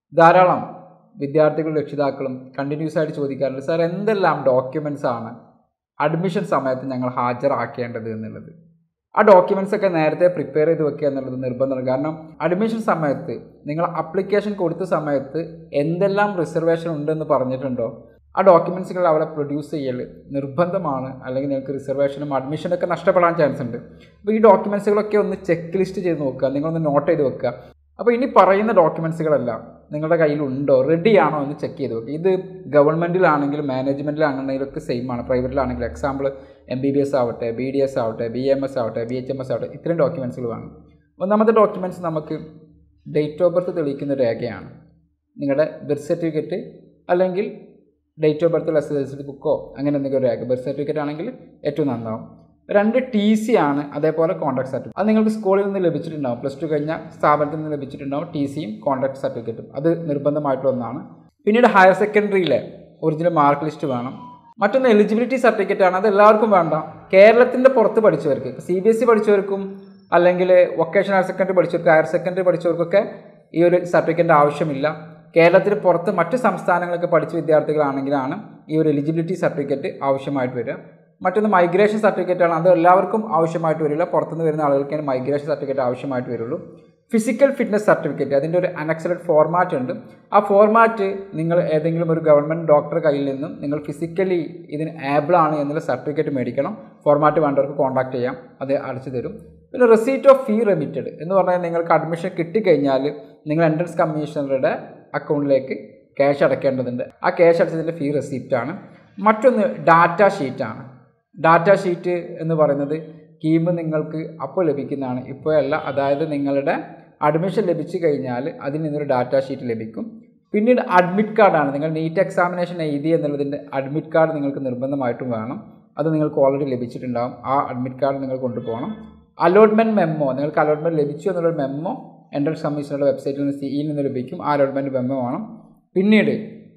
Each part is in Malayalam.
ധാരാളം വിദ്യാർത്ഥികളും രക്ഷിതാക്കളും കണ്ടിന്യൂസ് ആയിട്ട് ചോദിക്കാറുണ്ട് സാർ എന്തെല്ലാം ഡോക്യുമെൻറ്റ്സ് ആണ് അഡ്മിഷൻ സമയത്ത് ഞങ്ങൾ ഹാജരാക്കേണ്ടത് എന്നുള്ളത് ആ ഡോക്യുമെൻറ്റ്സ് ഒക്കെ നേരത്തെ പ്രിപ്പയർ ചെയ്ത് വെക്കുക എന്നുള്ളത് നിർബന്ധമാണ് കാരണം അഡ്മിഷൻ സമയത്ത് നിങ്ങൾ അപ്ലിക്കേഷൻ കൊടുത്ത സമയത്ത് എന്തെല്ലാം റിസർവേഷൻ ഉണ്ടെന്ന് പറഞ്ഞിട്ടുണ്ടോ ആ ഡോക്യുമെൻറ്റ്സുകൾ അവിടെ പ്രൊഡ്യൂസ് ചെയ്യൽ നിർബന്ധമാണ് അല്ലെങ്കിൽ നിങ്ങൾക്ക് റിസർവേഷനും അഡ്മിഷനൊക്കെ നഷ്ടപ്പെടാൻ ചാൻസ് ഉണ്ട് അപ്പോൾ ഈ ഡോക്യുമെൻറ്റ്സുകളൊക്കെ ഒന്ന് ചെക്ക് ലിസ്റ്റ് ചെയ്ത് നോക്കുക നിങ്ങളൊന്ന് നോട്ട് ചെയ്ത് വെക്കുക അപ്പോൾ ഇനി പറയുന്ന ഡോക്യുമെൻറ്റ്സുകളെല്ലാം നിങ്ങളുടെ കയ്യിലുണ്ടോ റെഡിയാണോ എന്ന് ചെക്ക് ചെയ്ത് നോക്കുക ഇത് ഗവൺമെൻറ്റിലാണെങ്കിലും മാനേജ്മെൻറ്റിലാണെങ്കിലൊക്കെ സെയിം ആണ് പ്രൈവറ്റിലാണെങ്കിലും example M B B S ആവട്ടെ ബി ഡി എസ് ആവട്ടെ ബി എം എസ് ആവട്ടെ ബി എച്ച് എം എസ് ആവട്ടെ ഇത്രയും ഡോക്യുമെൻറ്റ്സുകൾ വേണം ഒന്നാമത്തെ ഡോക്യുമെൻറ്റ്സ് നമുക്ക് ഡേറ്റ് ഓഫ് ബർത്ത് തെളിയിക്കുന്ന രേഖയാണ് നിങ്ങളുടെ ബർത്ത് സർട്ടിഫിക്കറ്റ് അല്ലെങ്കിൽ date of birth S S ബുക്കോ അങ്ങനെ എന്തെങ്കിലും രേഖ ബർത്ത് സർട്ടിഫിക്കറ്റ് ആണെങ്കിൽ ഏറ്റവും നന്നാവും രണ്ട് ടി സി ആണ് അതേപോലെ കോൺട്രാക്ട് സർട്ടിഫിക്കറ്റ് അത് നിങ്ങൾക്ക് സ്കൂളിൽ നിന്ന് ലഭിച്ചിട്ടുണ്ടാവും പ്ലസ് ടു കഴിഞ്ഞ സ്ഥാപനത്തിൽ നിന്ന് ലഭിച്ചിട്ടുണ്ടാവും ടി സിയും കോൺട്രാക്ട് സർട്ടിഫിക്കറ്റും അത് നിർബന്ധമായിട്ടുള്ള ഒന്നാണ് പിന്നീട് ഹയർ സെക്കൻഡറിയിലെ ഒറിജിനൽ മാർക്ക് ലിസ്റ്റ് വേണം മറ്റൊന്ന് എലിജിബിലിറ്റി സർട്ടിഫിക്കറ്റ് ആണ് അത് എല്ലാവർക്കും വേണ്ട കേരളത്തിൻ്റെ പുറത്ത് പഠിച്ചവർക്ക് സി ബി എസ് ഇ പഠിച്ചവർക്കും അല്ലെങ്കിൽ വൊക്കേഷണൽ ഹയർ സെക്കൻഡറി പഠിച്ചവർക്ക് ഹയർ സെക്കൻഡറി പഠിച്ചവർക്കൊക്കെ ഈ ഒരു സർട്ടിഫിക്കറ്റ് ആവശ്യമില്ല കേരളത്തിന് പുറത്ത് മറ്റ് സംസ്ഥാനങ്ങളൊക്കെ പഠിച്ച വിദ്യാർത്ഥികളാണെങ്കിലാണ് ഈ ഒരു എലിജിബിലിറ്റി സർട്ടിഫിക്കറ്റ് ആവശ്യമായിട്ട് വരിക മറ്റൊന്ന് മൈഗ്രേഷൻ സർട്ടിഫിക്കറ്റ് ആണ് അത് എല്ലാവർക്കും ആവശ്യമായിട്ട് വരില്ല പുറത്തുനിന്ന് വരുന്ന ആളുകൾക്ക് മൈഗ്രേഷൻ സർട്ടിഫിക്കറ്റ് ആവശ്യമായിട്ട് വരുള്ളൂ ഫിസിക്കൽ ഫിറ്റ്നസ് സർട്ടിഫിക്കറ്റ് അതിൻ്റെ ഒരു അനക്സലഡ് ഫോർമാറ്റ് ഉണ്ട് ആ ഫോർമാറ്റ് നിങ്ങൾ ഏതെങ്കിലും ഒരു ഗവൺമെൻറ് ഡോക്ടറെ കയ്യിൽ നിന്നും നിങ്ങൾ ഫിസിക്കലി ഇതിന് ആബിൾ ആണ് എന്നുള്ള സർട്ടിഫിക്കറ്റ് മേടിക്കണം ഫോർമാറ്റ് വേണ്ടവർക്ക് കോൺടാക്ട് ചെയ്യാം അത് അടച്ചു തരും പിന്നെ റെസീറ്റ് ഓഫ് ഫീ റെമിറ്റഡ് എന്ന് പറഞ്ഞാൽ നിങ്ങൾക്ക് അഡ്മിഷൻ കിട്ടിക്കഴിഞ്ഞാൽ നിങ്ങൾ എൻട്രൻസ് കമ്മീഷണറുടെ അക്കൗണ്ടിലേക്ക് ക്യാഷ് അടയ്ക്കേണ്ടതുണ്ട് ആ ക്യാഷ് അടച്ചതിൻ്റെ ഫീ റെസിപ്റ്റാണ് മറ്റൊന്ന് ഡാറ്റ ഷീറ്റാണ് ഡാറ്റ ഷീറ്റ് എന്ന് പറയുന്നത് സ്കീം നിങ്ങൾക്ക് അപ്പോൾ ലഭിക്കുന്നതാണ് ഇപ്പോഴല്ല അതായത് നിങ്ങളുടെ അഡ്മിഷൻ ലഭിച്ചു കഴിഞ്ഞാൽ അതിൽ നിന്നൊരു ഡാറ്റ ഷീറ്റ് ലഭിക്കും പിന്നീട് അഡ്മിറ്റ് കാർഡാണ് നിങ്ങൾ നീറ്റ് എക്സാമിനേഷൻ എഴുതി എന്നുള്ളതിൻ്റെ അഡ്മിറ്റ് കാർഡ് നിങ്ങൾക്ക് നിർബന്ധമായിട്ടും വേണം അത് നിങ്ങൾക്ക് ഓൾറെഡി ലഭിച്ചിട്ടുണ്ടാകും ആ അഡ്മിറ്റ് കാർഡ് നിങ്ങൾ കൊണ്ടുപോകണം അലോട്ട്മെൻറ്റ് മെമ്മോ നിങ്ങൾക്ക് അലോട്ട്മെൻറ്റ് ലഭിച്ചു എന്നുള്ളൊരു മെമ്മോ എൻട്രൻസ് കമ്മീഷനുടെ വെബ്സൈറ്റിൽ നിന്ന് സിഇയിൽ നിന്ന് ലഭിക്കും ആ അലോട്ട്മെൻറ്റ് മെമ്മോ വേണം പിന്നീട്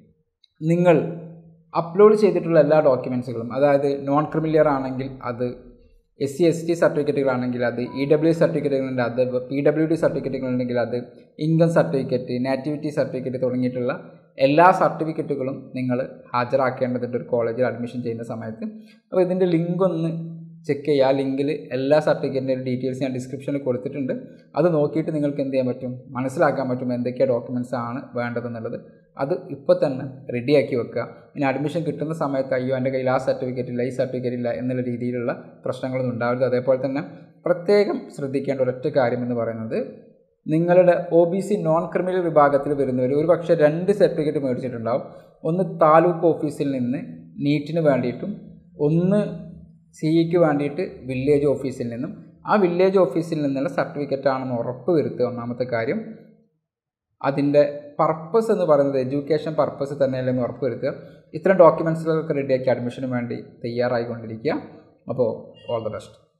നിങ്ങൾ അപ്ലോഡ് ചെയ്തിട്ടുള്ള എല്ലാ ഡോക്യുമെൻസുകളും അതായത് നോൺ ക്രിമിലിയർ ആണെങ്കിൽ അത് എസ് സി എസ് ടി സർട്ടിഫിക്കറ്റുകളാണെങ്കിൽ അത് ഇ ഡബ്ല്യു സർട്ടിഫിക്കറ്റുകളുണ്ട് അത് പി ഡബ്ല്യു ഡി സർട്ടിഫിക്കറ്റുകളുണ്ടെങ്കിൽ അത് ഇൻകം സർട്ടിഫിക്കറ്റ് നാറ്റിവിറ്റി സർട്ടിഫിക്കറ്റ് തുടങ്ങിയിട്ടുള്ള എല്ലാ സർട്ടിഫിക്കറ്റുകളും നിങ്ങൾ ഹാജരാക്കേണ്ടതുണ്ട് ഒരു കോളേജിൽ അഡ്മിഷൻ ചെയ്യുന്ന സമയത്ത് അപ്പോൾ ഇതിൻ്റെ ലിങ്ക് ഒന്ന് ചെക്ക് ചെയ്യുക ആ ലിങ്കിൽ എല്ലാ സർട്ടിഫിക്കറ്റിൻ്റെ ഡീറ്റെയിൽസ് ഞാൻ ഡിസ്ക്രിപ്ഷനിൽ കൊടുത്തിട്ടുണ്ട് അത് നോക്കിയിട്ട് നിങ്ങൾക്ക് എന്ത് ചെയ്യാൻ പറ്റും മനസ്സിലാക്കാൻ പറ്റും എന്തൊക്കെ ഡോക്യുമെൻറ്റ്സ് ആണ് വേണ്ടതെന്നുള്ളത് അത് ഇപ്പോൾ തന്നെ റെഡിയാക്കി വെക്കുക ഇനി അഡ്മിഷൻ കിട്ടുന്ന സമയത്ത് അയ്യോ എൻ്റെ കയ്യിൽ ആ സർട്ടിഫിക്കറ്റ് ഇല്ല ഈ സർട്ടിഫിക്കറ്റ് ഇല്ല എന്നുള്ള രീതിയിലുള്ള പ്രശ്നങ്ങളൊന്നും ഉണ്ടാവരുത് അതേപോലെ തന്നെ പ്രത്യേകം ശ്രദ്ധിക്കേണ്ട ഒരൊറ്റ കാര്യം എന്ന് പറയുന്നത് നിങ്ങളുടെ O B C non criminal വിഭാഗത്തിൽ വരുന്നവർ ഒരു പക്ഷേ രണ്ട് സർട്ടിഫിക്കറ്റ് മേടിച്ചിട്ടുണ്ടാവും ഒന്ന് താലൂക്ക് ഓഫീസിൽ നിന്ന് നീറ്റിന് വേണ്ടിയിട്ടും ഒന്ന് സി ഇക്ക് വേണ്ടിയിട്ട് വില്ലേജ് ഓഫീസിൽ നിന്നും ആ വില്ലേജ് ഓഫീസിൽ നിന്നുള്ള സർട്ടിഫിക്കറ്റ് ആണെന്ന് ഉറപ്പ് വരുത്തുക ഒന്നാമത്തെ കാര്യം അതിൻ്റെ പർപ്പസ് എന്ന് പറയുന്നത് എഡ്യൂക്കേഷൻ പർപ്പസ് തന്നെയല്ലെന്ന് ഉറപ്പ് വരുത്തുക ഇത്തരം ഡോക്യുമെൻറ്റ്സുകളൊക്കെ റെഡിയാക്കി അഡ്മിഷന് വേണ്ടി തയ്യാറായിക്കൊണ്ടിരിക്കുക അപ്പോൾ ഓൾ ദ ബെസ്റ്റ്